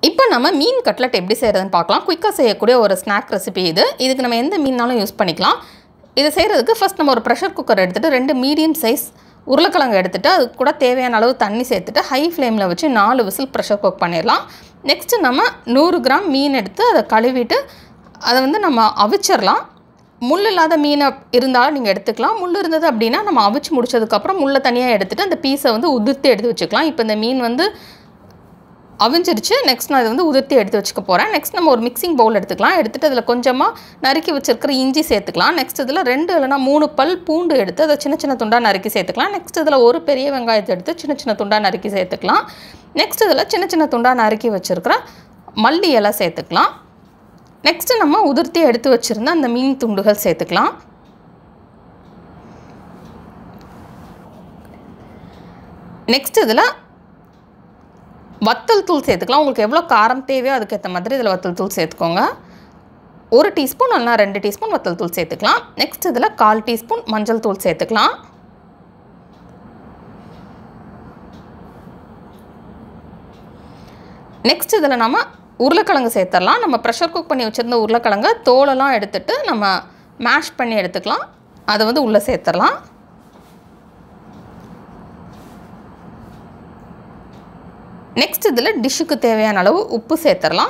இப்போ நம்ம மீன் கட்லட் எப்படி செய்கிறதுன்னு பார்க்கலாம் குயிக்காக செய்யக்கூடிய ஒரு ஸ்நாக் ரெசிபி இது இதுக்கு நம்ம எந்த மீன்னாலும் யூஸ் பண்ணிக்கலாம் இது செய்கிறதுக்கு ஃபஸ்ட் நம்ம ஒரு ப்ரெஷர் குக்கர் எடுத்துகிட்டு ரெண்டு மீடியம் சைஸ் உருளைக்கிழங்கு எடுத்துகிட்டு அது கூட தேவையான அளவு தண்ணி சேர்த்துட்டு ஹை ஃப்ளேமில் வச்சு நாலு விசில் ப்ரெஷர் குக் பண்ணிடலாம் நெக்ஸ்ட்டு நம்ம நூறு கிராம் மீன் எடுத்து அதை கழுவிட்டு அதை வந்து நம்ம அவிச்சிடலாம் முள் இல்லாத மீனை இருந்தாலும் நீங்கள் எடுத்துக்கலாம் முள் இருந்தது அப்படின்னா நம்ம அவிச்சு முடிச்சதுக்கப்புறம் முள்ளை தனியாக எடுத்துகிட்டு அந்த பீஸை வந்து உதிர்த்து எடுத்து வச்சுக்கலாம் இப்போ இந்த மீன் வந்து அவிஞ்சிருச்சு நெக்ஸ்ட் நான் இதை வந்து உதிர்த்தி எடுத்து வச்சுக்க போகிறேன் நெக்ஸ்ட் நம்ம ஒரு மிக்சிங் பவுல் எடுத்துக்கலாம் எடுத்துகிட்டு அதில் கொஞ்சமாக நறுக்கி வச்சிருக்கிற இஞ்சி சேர்த்துக்கலாம் நெக்ஸ்ட் இதில் ரெண்டு இல்லைனா மூணு பல் பூண்டு எடுத்து அதை சின்ன சின்ன துண்டாக நறுக்கி சேர்த்துக்கலாம் நெக்ஸ்ட் இதில் ஒரு பெரிய வெங்காயத்தை எடுத்து சின்ன சின்ன துண்டாக நறுக்கி சேர்த்துக்கலாம் நெக்ஸ்ட் இதில் சின்ன சின்ன துண்டாக நறுக்கி வச்சுருக்கிற மல்லி இலை சேர்த்துக்கலாம் நெக்ஸ்ட்டு நம்ம உதிர்த்தி எடுத்து வச்சுருந்த அந்த மீன் துண்டுகள் சேர்த்துக்கலாம் நெக்ஸ்ட் இதில் வத்தல் தூள் சேர்த்துக்கலாம் உங்களுக்கு எவ்வளோ காரம் தேவையோ அதுக்கேற்ற மாதிரி இதில் வத்தல் தூள் சேர்த்துக்கோங்க ஒரு டீஸ்பூன் இல்லைனா ரெண்டு டீஸ்பூன் வத்தல் தூள் சேர்த்துக்கலாம் நெக்ஸ்ட் இதில் கால் டீஸ்பூன் மஞ்சள் தூள் சேர்த்துக்கலாம் நெக்ஸ்ட் இதில் நம்ம உருளைக்கிழங்கு சேர்த்துடலாம் நம்ம ப்ரெஷர் குக் பண்ணி வச்சுருந்த உருளைக்கிழங்க தோலெல்லாம் எடுத்துட்டு நம்ம மேஷ் பண்ணி எடுத்துக்கலாம் அதை வந்து உள்ளே சேர்த்துடலாம் நெக்ஸ்ட் இதில் டிஷ்ஷுக்கு தேவையான அளவு உப்பு சேர்த்துடலாம்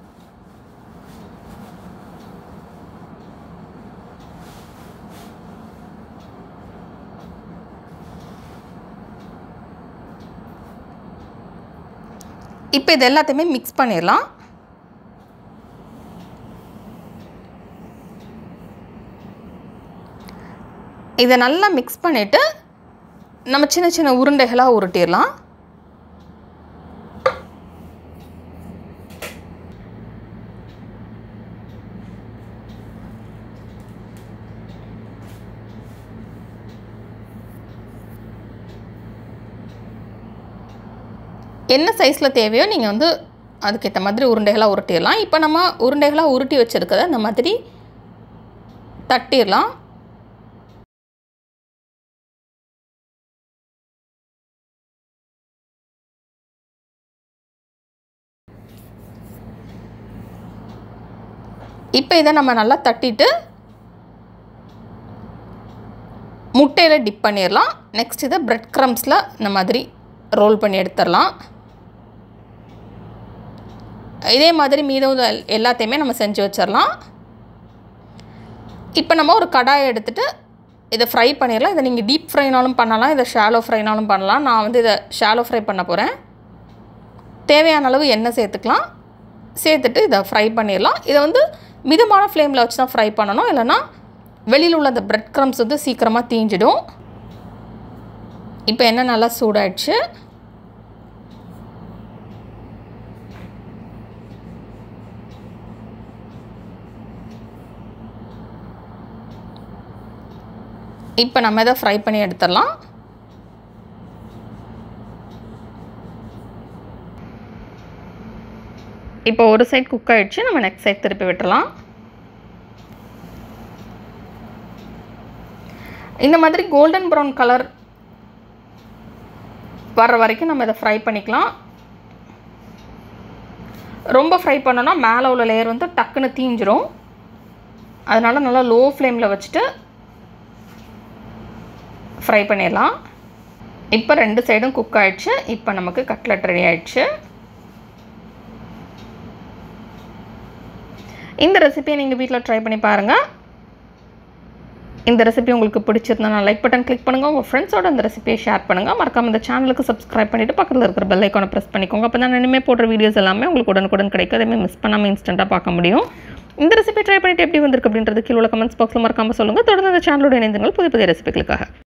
இப்போ இது எல்லாத்தையுமே மிக்ஸ் பண்ணிடலாம் இதை நல்லா மிக்ஸ் பண்ணிவிட்டு நம்ம சின்ன சின்ன உருண்டைகளாக உருட்டிடலாம் என்ன சைஸில் தேவையோ நீங்கள் வந்து அதுக்கேற்ற மாதிரி உருண்டைகளாக உருட்டிடலாம் இப்போ நம்ம உருண்டைகளாக உருட்டி வச்சுருக்கத இந்த மாதிரி தட்டிடலாம் இப்போ இதை நம்ம நல்லா தட்டிட்டு முட்டையில் டிப் பண்ணிடலாம் நெக்ஸ்ட் இதை ப்ரெட் க்ரம்ஸில் இந்த மாதிரி ரோல் பண்ணி எடுத்துடலாம் இதே மாதிரி மீதம் எல்லாத்தையுமே நம்ம செஞ்சு வச்சிடலாம் இப்போ நம்ம ஒரு கடாயை எடுத்துகிட்டு இதை ஃப்ரை பண்ணிடலாம் இதை நீங்கள் டீப் ஃப்ரைனாலும் பண்ணலாம் இதை ஷாலோ ஃப்ரைனாலும் பண்ணலாம் நான் வந்து இதை ஷாலோ ஃப்ரை பண்ண போகிறேன் தேவையான அளவு எண்ணெய் சேர்த்துக்கலாம் சேர்த்துட்டு இதை ஃப்ரை பண்ணிடலாம் இதை வந்து மிதமான ஃப்ளேமில் வச்சு தான் ஃப்ரை பண்ணணும் இல்லைன்னா வெளியில் உள்ள அந்த ப்ரெட் க்ரம்ஸ் வந்து சீக்கிரமாக தீஞ்சிடும் இப்போ எண்ணெய் நல்லா சூடாயிடுச்சு இப்போ நம்ம இதை ஃப்ரை பண்ணி எடுத்துடலாம் இப்போ ஒரு சைட் குக் ஆகிடுச்சு நம்ம நெக்ஸ்ட் சைட் திருப்பி விட்டுறலாம் இந்த மாதிரி கோல்டன் ப்ரௌன் கலர் வர்ற வரைக்கும் நம்ம இதை ஃப்ரை பண்ணிக்கலாம் ரொம்ப ஃப்ரை பண்ணோன்னா மேலே உள்ள லேயர் வந்து டக்குன்னு தீஞ்சிரும் அதனால் நல்லா லோ ஃப்ளேமில் வச்சுட்டு ஃப்ரை பண்ணிடலாம் இப்போ ரெண்டு சைடும் குக் ஆகிடுச்சு இப்போ நமக்கு கட்லட் ரெடி ஆயிடுச்சு இந்த ரெசிபியை நீங்கள் வீட்டில் ட்ரை பண்ணி பாருங்கள் இந்த ரெசிபி உங்களுக்கு பிடிச்சிருந்தா நான் லைக் பட்டன் கிளிக் பண்ணுங்கள் உங்கள் ஃப்ரெண்ட்ஸோட இந்த ரெசிபியை ஷேர் பண்ணுங்கள் மறக்காம இந்த சேனலுக்கு சப்ஸ்கிரைப் பண்ணிவிட்டு பக்கத்தில் இருக்கிற பெல் ஐக்கானை ப்ரெஸ் பண்ணிக்கோங்க அப்போ தான் இனிமேல் போடுற வீடியோஸ் எல்லாமே உங்களுக்கு உடனுக்குடன் கிடைக்கும் அதேமாதிரி மிஸ் பண்ணாமல் இன்ஸ்டண்ட்டாக பார்க்க முடியும் இந்த ரெசிபி ட்ரை பண்ணிட்டு எப்படி வந்திருக்கு அப்படின்றது கீழே உள்ள கமெண்ட்ஸ் பாக்ஸில் மறக்காமல் சொல்லுங்கள் தொடர்ந்து இந்த சேனலோட இணைந்துங்கள் புதிய புதிய ரெசிபிகளுக்காக